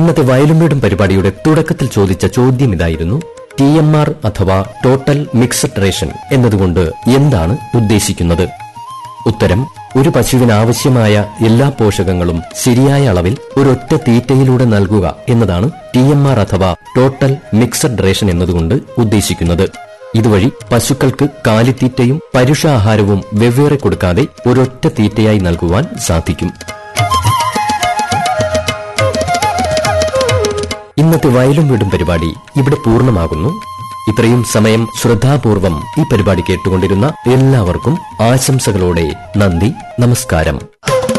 ഇന്നത്തെ വയലും വീടും പരിപാടിയുടെ തുടക്കത്തിൽ ചോദിച്ച ചോദ്യം ഇതായിരുന്നു ടി എം ആർ അഥവാ ടോട്ടൽ മിക്സഡ് റേഷൻ എന്നതുകൊണ്ട് എന്താണ് ഉദ്ദേശിക്കുന്നത് ഉത്തരം ഒരു പശുവിന് ആവശ്യമായ എല്ലാ പോഷകങ്ങളും ശരിയായ അളവിൽ ഒരൊറ്റ തീറ്റയിലൂടെ നൽകുക എന്നതാണ് ടി എം ആർ അഥവാ ടോട്ടൽ മിക്സഡ് റേഷൻ എന്നതുകൊണ്ട് ഉദ്ദേശിക്കുന്നത് ഇതുവഴി പശുക്കൾക്ക് കാലിത്തീറ്റയും പരുഷാഹാരവും വെവ്വേറെ കൊടുക്കാതെ ഒരൊറ്റ തീറ്റയായി നൽകുവാൻ സാധിക്കും ഇന്നത്തെ വയലും വീടും പരിപാടി ഇവിടെ പൂർണ്ണമാകുന്നു ഇത്രയും സമയം ശ്രദ്ധാപൂർവം ഈ പരിപാടി കേട്ടുകൊണ്ടിരുന്ന എല്ലാവർക്കും ആശംസകളോടെ നന്ദി നമസ്കാരം